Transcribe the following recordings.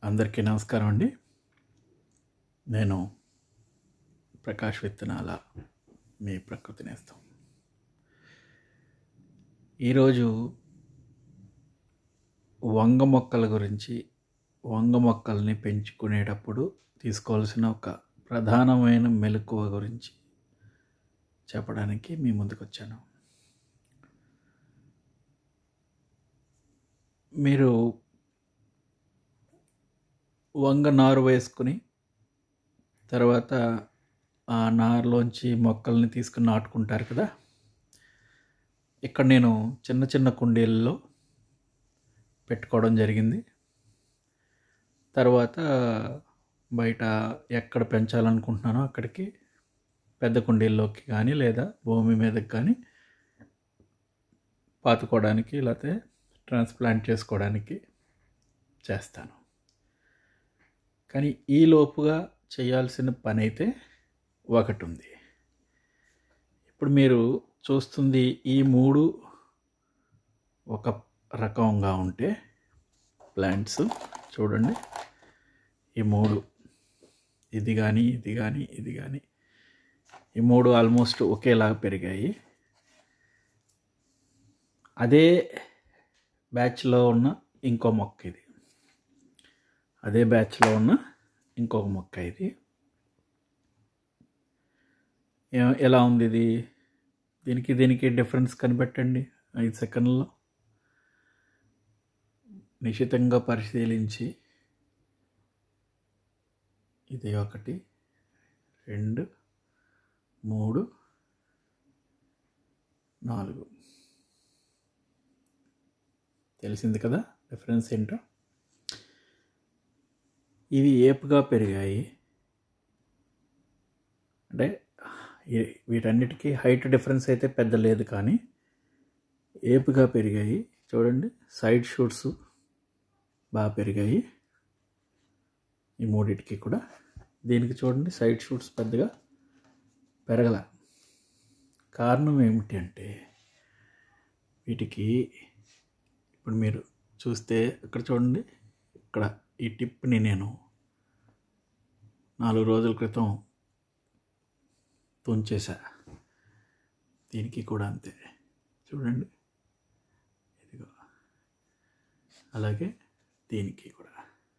అందరికీ నమస్కారం అండి నేను ప్రకాష్ విత్తనాల మీ ప్రకృతి నేస్తం ఈరోజు వంగ మొక్కల గురించి వంగ మొక్కల్ని పెంచుకునేటప్పుడు తీసుకోవాల్సిన ఒక ప్రధానమైన మెలకువ గురించి చెప్పడానికి మీ ముందుకు వచ్చాను మీరు వంగ నారు వేసుకుని తర్వాత ఆ నారులోంచి మొక్కల్ని తీసుకుని నాటుకుంటారు కదా ఇక్కడ నేను చిన్న చిన్న కుండీల్లో పెట్టుకోవడం జరిగింది తర్వాత బయట ఎక్కడ పెంచాలనుకుంటున్నానో అక్కడికి పెద్ద కుండీల్లోకి కానీ లేదా భూమి మీదకి కానీ పాతుకోవడానికి లేకపోతే ట్రాన్స్ప్లాంట్ చేసుకోవడానికి చేస్తాను కానీ ఈ లోపుగా చేయాల్సిన పని అయితే ఒకటి ఉంది ఇప్పుడు మీరు చూస్తుంది ఈ మూడు ఒక రకంగా ఉంటే ప్లాంట్స్ చూడండి ఈ మూడు ఇది కానీ ఇది కానీ ఇది కానీ ఈ మూడు ఆల్మోస్ట్ ఒకేలాగా పెరిగాయి అదే బ్యాచ్లో ఉన్న ఇంకో మొక్క ఇది అదే బ్యాచ్లో ఉన్న ఇంకొక మొక్క ఇది ఏ- ఎలా ఉంది ఇది దీనికి దీనికి డిఫరెన్స్ కనిపెట్టండి ఐదు సెకండ్లలో నిశితంగా పరిశీలించి ఇది ఒకటి రెండు మూడు నాలుగు తెలిసింది కదా డిఫరెన్స్ ఏంటో ఇవి ఏపుగా పెరిగాయి అంటే ఈ- వీటన్నిటికీ హైట్ డిఫరెన్స్ అయితే పెద్ద లేదు కానీ ఏపుగా పెరిగాయి చూడండి సైడ్ షూట్స్ బాగా పెరిగాయి ఈ మూడిటికి కూడా దీనికి చూడండి సైడ్ షూట్స్ పెద్దగా పెరగల కారణం ఏమిటి అంటే వీటికి ఇప్పుడు మీరు చూస్తే ఇక్కడ చూడండి ఇక్కడ ఈ టిప్ని నేను నాలుగు రోజుల క్రితం తుంచేసా దీనికి కూడా అంతే చూడండి ఇదిగో అలాగే దీనికి కూడా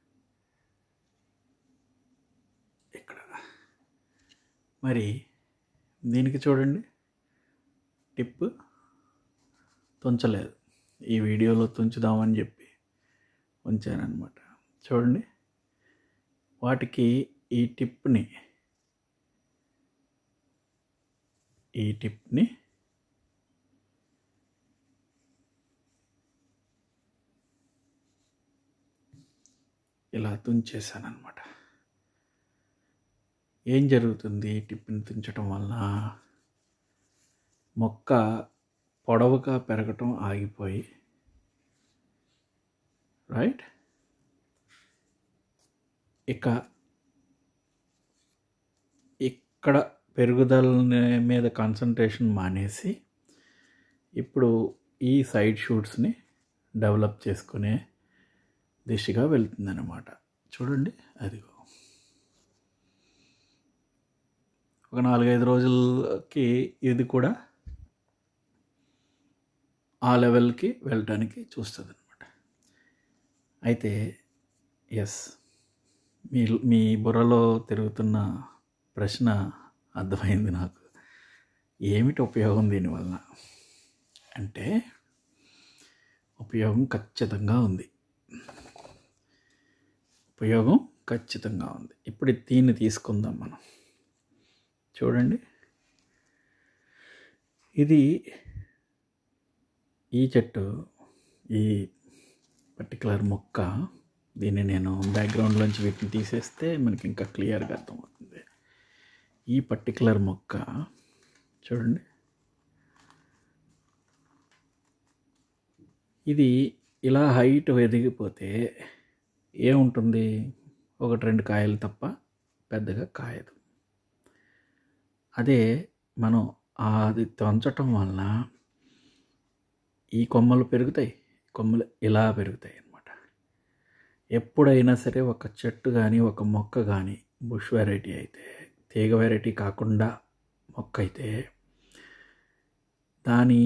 ఇక్కడ మరి దీనికి చూడండి టిప్ తుంచలేదు ఈ వీడియోలో తుంచుదామని చెప్పి ఉంచానన్నమాట చూడండి వాటికి ఈ టిప్ని ఈ టిప్ని ఇలా తుంచేసానమాట ఏం జరుగుతుంది ఈ టిప్ని తుంచడం వలన మొక్క పొడవుగా పెరగటం ఆగిపోయి రైట్ ఇక ఇక్కడ పెరుగుదల మీద కాన్సన్ట్రేషన్ మానేసి ఇప్పుడు ఈ సైడ్ షూట్స్ని డెవలప్ చేసుకునే దిశగా వెళ్తుందన్నమాట చూడండి అదిగో ఒక నాలుగైదు రోజులకి ఇది కూడా ఆ లెవెల్కి వెళ్ళటానికి చూస్తుంది అనమాట అయితే ఎస్ మీ మీ బుర్రలో తిరుగుతున్న ప్రశ్న అర్థమైంది నాకు ఏమిటి ఉపయోగం దీనివలన అంటే ఉపయోగం ఖచ్చితంగా ఉంది ఉపయోగం ఖచ్చితంగా ఉంది ఇప్పుడు దీన్ని తీసుకుందాం మనం చూడండి ఇది ఈ చెట్టు ఈ పర్టికులర్ మొక్క దీన్ని నేను బ్యాక్గ్రౌండ్లోంచి వీటిని తీసేస్తే మనకి ఇంకా క్లియర్గా అర్థమవుతుంది ఈ పర్టికులర్ మొక్క చూడండి ఇది ఇలా హైట్ ఎదిగిపోతే ఏముంటుంది ఒకటి రెండు కాయలు తప్ప పెద్దగా కాయదు అదే మనం అది తంచటం వలన ఈ కొమ్మలు పెరుగుతాయి కొమ్మలు ఇలా పెరుగుతాయి అన్నమాట ఎప్పుడైనా సరే ఒక చెట్టు కానీ ఒక మొక్క కానీ బుష్ వెరైటీ అయితే తీగ వెరైటీ కాకుండా మొక్క అయితే దాని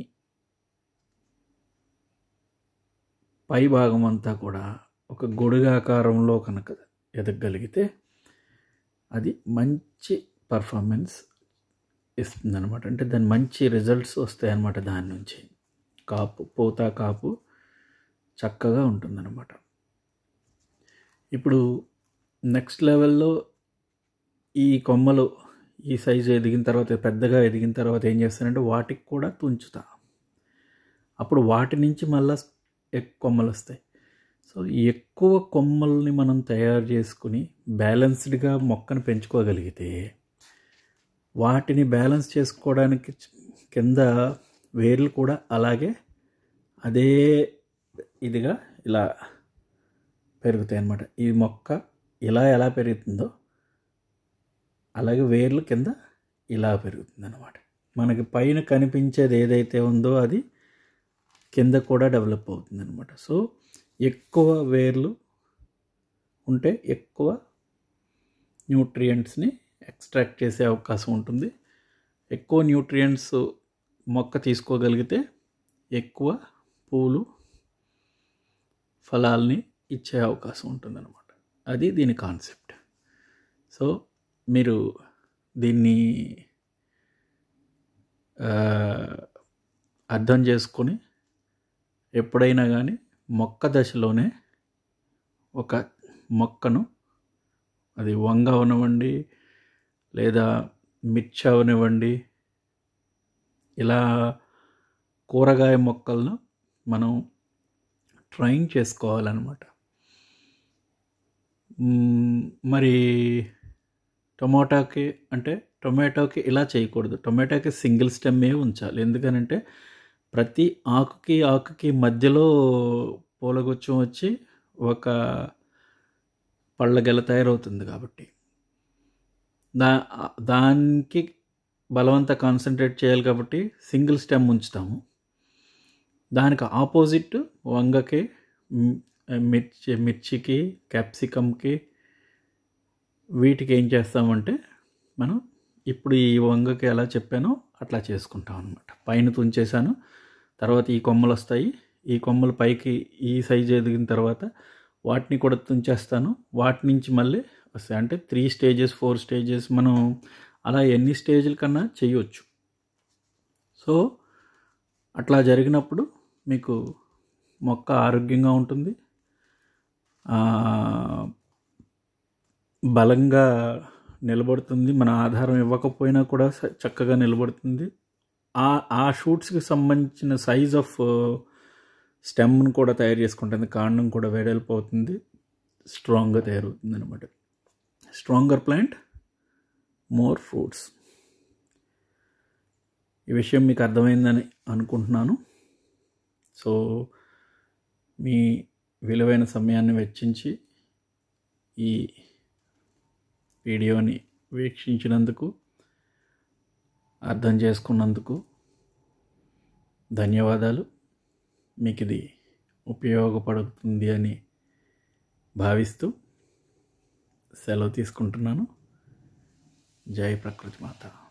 పై భాగం అంతా కూడా ఒక గొడుగాకారంలో కనుక ఎదగగలిగితే అది మంచి పర్ఫార్మెన్స్ ఇస్తుంది అనమాట అంటే దాని మంచి రిజల్ట్స్ వస్తాయి అన్నమాట దాని నుంచి కాపు పూత కాపు చక్కగా ఉంటుందన్నమాట ఇప్పుడు నెక్స్ట్ లెవెల్లో ఈ కొమ్మలు ఈ సైజు ఎదిగిన తర్వాత పెద్దగా ఎదిగిన తర్వాత ఏం చేస్తానంటే వాటికి కూడా తుంచుతా అప్పుడు వాటి నుంచి మళ్ళా ఎక్కువ కొమ్మలు వస్తాయి సో ఎక్కువ కొమ్మల్ని మనం తయారు చేసుకుని బ్యాలెన్స్డ్గా మొక్కను పెంచుకోగలిగితే వాటిని బ్యాలెన్స్ చేసుకోవడానికి కింద వేర్లు కూడా అలాగే అదే ఇదిగా ఇలా పెరుగుతాయి అన్నమాట ఈ మొక్క ఇలా ఎలా పెరుగుతుందో అలాగే వేర్లు కింద ఇలా పెరుగుతుంది అనమాట మనకి పైన కనిపించేది ఏదైతే ఉందో అది కింద కూడా డెవలప్ అవుతుంది అనమాట సో ఎక్కువ వేర్లు ఉంటే ఎక్కువ న్యూట్రియంట్స్ని ఎక్స్ట్రాక్ట్ చేసే అవకాశం ఉంటుంది ఎక్కువ న్యూట్రియంట్స్ మొక్క తీసుకోగలిగితే ఎక్కువ పూలు ఫలాల్ని ఇచ్చే అవకాశం ఉంటుందన్నమాట అది దీని కాన్సెప్ట్ సో మీరు దీన్ని అర్థం చేసుకొని ఎప్పుడైనా కానీ మొక్క దశలోనే ఒక మొక్కను అది వంగ అవనివ్వండి లేదా మిర్చి అవనివ్వండి ఇలా కూరగాయ మొక్కలను మనం ట్రైన్ చేసుకోవాలన్నమాట మరి టొమాటోకి అంటే టొమాటోకి ఇలా చేయకూడదు టొమాటోకి సింగిల్ స్టెమ్మే ఉంచాలి ఎందుకనంటే ప్రతి ఆకుకి ఆకుకి మధ్యలో పూలగుచ్చం వచ్చి ఒక పళ్ళ గెల తయారవుతుంది కాబట్టి దా దానికి బలవంత కాన్సన్ట్రేట్ చేయాలి కాబట్టి సింగిల్ స్టెమ్ ఉంచుతాము దానికి ఆపోజిట్ వంగకి మిర్చి మిర్చికి క్యాప్సికమ్కి వీటికి ఏం చేస్తామంటే మనం ఇప్పుడు ఈ వంగకి ఎలా చెప్పానో అట్లా చేసుకుంటాం అనమాట పైన తుంచేసాను తర్వాత ఈ కొమ్మలు వస్తాయి ఈ కొమ్మలు పైకి ఈ సైజు ఎదిగిన తర్వాత వాటిని కూడా తుంచేస్తాను వాటి నుంచి మళ్ళీ వస్తాయి అంటే త్రీ స్టేజెస్ ఫోర్ స్టేజెస్ మనం అలా ఎన్ని స్టేజ్ల కన్నా చేయొచ్చు సో అట్లా జరిగినప్పుడు మీకు మొక్క ఆరోగ్యంగా ఉంటుంది బలంగా నిలబడుతుంది మన ఆధారం ఇవ్వకపోయినా కూడా చక్కగా నిలబడుతుంది ఆ ఆ షూట్స్కి సంబంధించిన సైజ్ ఆఫ్ స్టెమ్ను కూడా తయారు చేసుకుంటుంది కాండం కూడా వెడల్పు అవుతుంది స్ట్రాంగ్గా తయారవుతుంది అనమాట స్ట్రాంగర్ ప్లాంట్ మోర్ ఫ్రూట్స్ ఈ విషయం మీకు అర్థమైందని అనుకుంటున్నాను సో మీ విలువైన సమయాన్ని వెచ్చించి ఈ వీడియోని వీక్షించినందుకు అర్థం చేసుకున్నందుకు ధన్యవాదాలు మీకు ఇది ఉపయోగపడుతుంది అని భావిస్తూ సెలవు తీసుకుంటున్నాను జై ప్రకృతి మాత